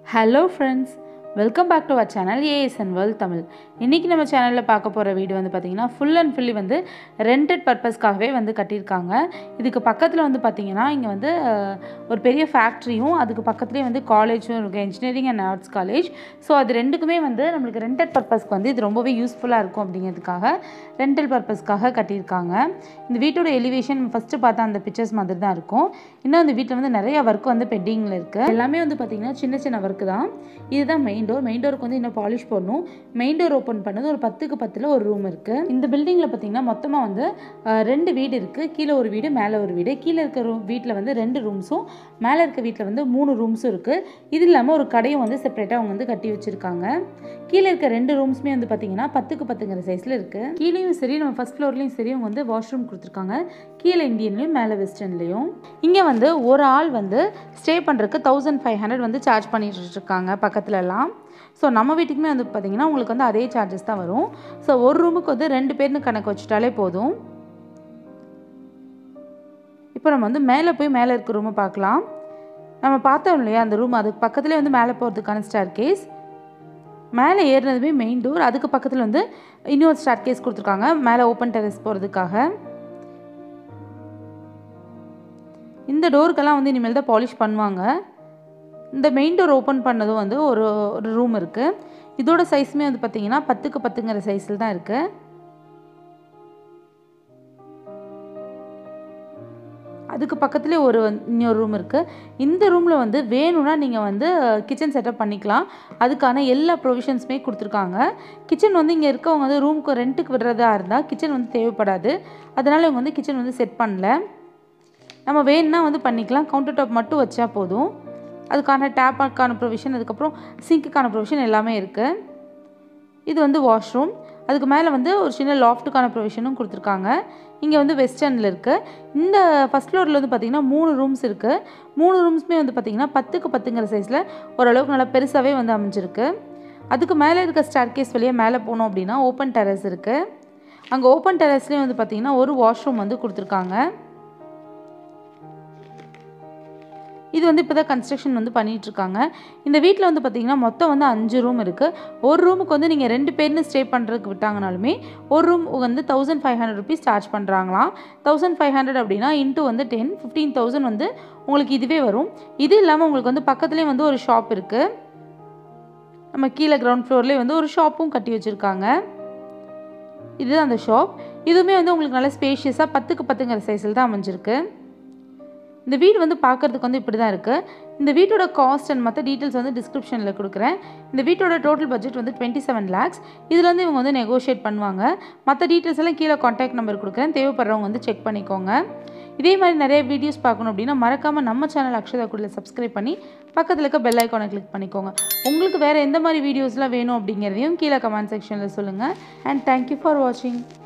hello friends welcome back to our channel ASN world Tamil இன்றைக்கி நம்ம சேனலில் பார்க்க போகிற வீடு வந்து பார்த்திங்கன்னா ஃபுல் அண்ட் ஃபுல்லி வந்து ரெண்டட் பர்பஸ்க்காகவே வந்து கட்டியிருக்காங்க இதுக்கு பக்கத்தில் வந்து பார்த்திங்கன்னா இங்கே வந்து அஹ், ஒரு பெரிய ஃபேக்ட்ரியும் அதுக்கு பக்கத்துலேயே வந்து காலேஜும் இருக்குது engineering and arts college so அது ரெண்டுக்குமே வந்து நம்மளுக்கு ரெண்டட் பர்பஸ்க்கு வந்து இது ரொம்பவே யூஸ்ஃபுல்லாக இருக்கும் அப்படிங்கிறதுக்காக ரெண்டல் பர்பஸ்க்காக கட்டியிருக்காங்க இந்த வீட்டோட எலிவேஷன் ஃபஸ்ட்டு பார்த்தா அந்த பிக்சர்ஸ் மாதிரி தான் இருக்கும் இன்னும் இந்த வீட்டில் வந்து நிறைய ஒர்க் வந்து பெண்டிங்கில் இருக்குது எல்லாமே வந்து பார்த்திங்கன்னா சின்ன சின்ன ஒர்க்கு தான் இதுதான் மெயின் டோர் மெயின் டோருக்கு வந்து இன்னும் பாலிஷ் பண்ணணும் மெயின் டோர் ஓப்பன் பண்ணது ஒரு பத்துக்கு பத்தில் ஒரு ரூம் இருக்குது இந்த பில்டிங்கில் பார்த்தீங்கன்னா மொத்தமாக வந்து அஹ், ரெண்டு வீடு இருக்குது கீழே ஒரு வீடு மேலே ஒரு வீடு கீழே இருக்க ரூம் வீட்டில் வந்து ரெண்டு ரூம்ஸும் மேலே இருக்க வீட்டில் வந்து மூணு ரூம்ஸும் இருக்குது இது இல்லாமல் ஒரு கடையும் வந்து செப்பரேட்டாக அவங்க வந்து கட்டி வச்சுருக்காங்க கீழே இருக்க ரெண்டு ரூம்ஸுமே வந்து பார்த்தீங்கன்னா பத்துக்கு பத்துங்கிற சைஸில் இருக்குது கீழேயும் சரி நம்ம ஃபஸ்ட் ஃப்ளோர்லேயும் சரி அவங்க வந்து வாஷ்ரூம் கொடுத்துருக்காங்க கீழே இந்தியன்லேயும் மேலே வெஸ்டர்ன்லேயும் இங்கே வந்து ஒரு ஆள் வந்து ஸ்டே பண்ணுறதுக்கு தௌசண்ட் ஃபைவ் ஹண்ட்ரட் வந்து சார்ஜ் பண்ணிட்டு இருக்காங்க பக்கத்துலலாம் ஸோ நம்ம வீட்டுக்குமே வந்து பார்த்தீங்கன்னா உங்களுக்கு வந்து அதே சார்ஜஸ் தான் வரும் ஸோ ஒரு ரூமுக்கு வந்து ரெண்டு பேர்னு கணக்கு வச்சுட்டாலே போதும் இப்போ நம்ம வந்து மேலே போய் மேலே இருக்க ரூமை பார்க்கலாம் நம்ம பார்த்தோம் இல்லையா அந்த ரூம் அதுக்கு பக்கத்துலேயே வந்து மேலே போகிறதுக்கான ஸ்டார் கேஸ் மேலே ஏறினதுமே மெயின் டோர் அதுக்கு பக்கத்தில் வந்து இன்னொரு ஸ்டார் கேஸ் கொடுத்துருக்காங்க மேலே ஓப்பன் டெரஸ் போகிறதுக்காக இந்த டோருக்கெல்லாம் வந்து இனிமேல் தான் பாலிஷ் பண்ணுவாங்க இந்த மெயின் டோர் ஓப்பன் பண்ணதும் வந்து ஒரு ஒரு ரூம் இருக்குது இதோட சைஸுமே வந்து பார்த்தீங்கன்னா பத்துக்கு பத்துங்கிற சைஸில் தான் இருக்குது அதுக்கு பக்கத்துலேயே ஒரு வந்து- இன்னொரு ரூம் இருக்குது இந்த ரூமில் வந்து வேணும்னா நீங்கள் வந்து கிச்சன் செட்டப் பண்ணிக்கலாம் அதுக்கான எல்லா ப்ரொவிஷன்ஸுமே கொடுத்துருக்காங்க கிச்சன் வந்து இங்கே இருக்கவங்க வந்து ரூமுக்கு ரெண்ட்டுக்கு விடுறதா இருந்தால் கிச்சன் வந்து தேவைப்படாது அதனால் இவங்க வந்து கிச்சன் வந்து செட் பண்ணல நம்ம வேணும்னா வந்து பண்ணிக்கலாம் கவுண்டர் டாப் மட்டும் வச்சா போதும் அதுக்கான டேப்பாக்கான ப்ரொவிஷன் அதுக்கப்புறம் சிங்க்குக்கான ப்ரொவிஷன் எல்லாமே இருக்குது இது வந்து வாஷ்ரூம் அதுக்கு மேலே வந்து ஒரு சின்ன லாஃப்ட்டுக்கான ப்ரொவிஷனும் கொடுத்துருக்காங்க இங்கே வந்து வெஸ்டர்னில் இருக்குது இந்த ஃபஸ்ட் ஃப்ளோரில் வந்து பார்த்திங்கன்னா மூணு ரூம்ஸ் இருக்குது மூணு ரூம்ஸுமே வந்து பார்த்திங்கன்னா பத்துக்கு பத்துங்கிற சைஸில் ஓரளவுக்கு நல்லா பெருசாகவே வந்து அமைஞ்சிருக்கு அதுக்கு மேலே இருக்க ஸ்டார் கேஸ் வழியாக மேலே போனோம் அப்படின்னா ஓப்பன் டெரஸ் இருக்குது அங்கே ஓப்பன் டெரஸ்லேயும் வந்து பார்த்திங்கன்னா ஒரு வாஷ்ரூம் வந்து கொடுத்துருக்காங்க இது வந்து இப்போ தான் கன்ஸ்ட்ரக்ஷன் வந்து பண்ணிட்டு இருக்காங்க இந்த வீட்டில் வந்து பார்த்தீங்கன்னா மொத்தம் வந்து அஞ்சு ரூம் இருக்குது ஒரு ரூமுக்கு வந்து நீங்கள் ரெண்டு பேர்னு ஸ்டே பண்ணுறதுக்கு விட்டாங்கனாலுமே ஒரு ரூம் வந்து thousand five hundred rupees charge பண்ணுறாங்களாம் தௌசண்ட் ஃபைவ் ஹண்ட்ரட் அப்படின்னா இன்ட்டு வந்து டென் ஃபிஃப்டீன் தௌசண்ட் வந்து உங்களுக்கு இதுவே வரும் இது இல்லாமல் உங்களுக்கு வந்து பக்கத்துலேயே வந்து ஒரு ஷாப் இருக்குது நம்ம கீழே கிரவுண்ட் ஃப்ளோர்லேயே வந்து ஒரு ஷாப்பும் கட்டி வச்சுருக்காங்க இதுதான் அந்த ஷாப் இதுவுமே வந்து உங்களுக்கு நல்ல ஸ்பேஷியஸாக பத்துக்கு பத்துங்கிற சைஸில் தான் அமைஞ்சிருக்கு இந்த வீடு வந்து பார்க்கறதுக்கு வந்து இப்படி தான் இருக்குது இந்த வீட்டோட காஸ்ட் அண்ட் மற்ற டீட்டெயில்ஸ் வந்து டிஸ்கிரிப்ஷனில் கொடுக்குறேன் இந்த வீட்டோட டோட்டல் பட்ஜெட் வந்து டுவெண்ட்டி செவன் லேக்ஸ் இதில் வந்து இவங்க வந்து நெகோஷியேட் பண்ணுவாங்க மற்ற டீட்டெயில்ஸ் எல்லாம் கீழே காண்டாக்ட் நம்பர் கொடுக்குறேன் தேவைப்படுறவங்க வந்து செக் பண்ணிக்கோங்க இதே மாதிரி நிறைய வீடியோஸ் பார்க்கணும் அப்படின்னா மறக்காமல் நம்ம சேனல் அக்ஷதா குடில் சப்ஸ்கிரைப் பண்ணி பக்கத்தில் இருக்க பெல் ஐக்கானை கிளிக் பண்ணிக்கோங்க உங்களுக்கு வேறு எந்த மாதிரி வீடியோஸ்லாம் வேணும் அப்படிங்கிறதையும் கீழே கமெண்ட் செக்ஷனில் சொல்லுங்கள் அண்ட் தேங்க்யூ ஃபார் வாட்சிங்